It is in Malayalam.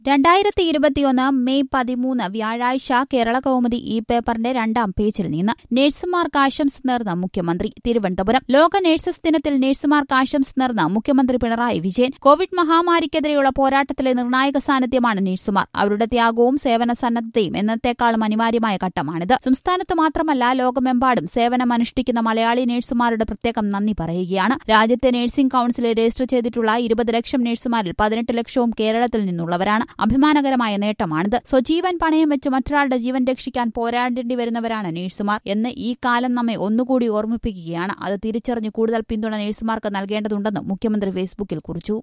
രണ്ടായിരത്തി ഇരുപത്തിയൊന്ന് മെയ് പതിമൂന്ന് വ്യാഴാഴ്ച കേരള കൗമുദി ഈ പേപ്പറിന്റെ രണ്ടാം പേജിൽ നിന്ന് നഴ്സുമാർക്ക് ആശംസ നേർന്ന മുഖ്യമന്ത്രി തിരുവനന്തപുരം ലോക നഴ്സസ് ദിനത്തിൽ നഴ്സുമാർക്ക് ആശംസ നേർന്ന മുഖ്യമന്ത്രി പിണറായി വിജയൻ കോവിഡ് മഹാമാരിക്കെതിരെയുള്ള പോരാട്ടത്തിലെ നിർണായക സാന്നിധ്യമാണ് നഴ്സുമാർ അവരുടെ ത്യാഗവും സേവന സന്നദ്ധതയും എന്നത്തേക്കാളും അനിവാര്യമായ ഘട്ടമാണിത് സംസ്ഥാനത്ത് മാത്രമല്ല ലോകമെമ്പാടും സേവനമനുഷ്ഠിക്കുന്ന മലയാളി നഴ്സുമാരുടെ പ്രത്യേകം നന്ദി പറയുകയാണ് രാജ്യത്തെ നഴ്സിംഗ് കൌൺസിലിൽ രജിസ്റ്റർ ചെയ്തിട്ടുള്ള ഇരുപത് ലക്ഷം നഴ്സുമാരിൽ പതിനെട്ട് ലക്ഷവും കേരളത്തിൽ നിന്നുള്ളവരാണ് അഭിമാനകരമായ നേട്ടമാണിത് സ്വജീവൻ പണയം വെച്ച് മറ്റൊരാളുടെ ജീവൻ രക്ഷിക്കാൻ പോരാടേണ്ടി വരുന്നവരാണ് നഴ്സുമാർ എന്ന് ഈ കാലം നമ്മെ ഒന്നുകൂടി ഓർമ്മിപ്പിക്കുകയാണ് അത് തിരിച്ചറിഞ്ഞ് കൂടുതൽ പിന്തുണ നഴ്സുമാർക്ക് നൽകേണ്ടതുണ്ടെന്ന് മുഖ്യമന്ത്രി ഫേസ്ബുക്കിൽ കുറിച്ചു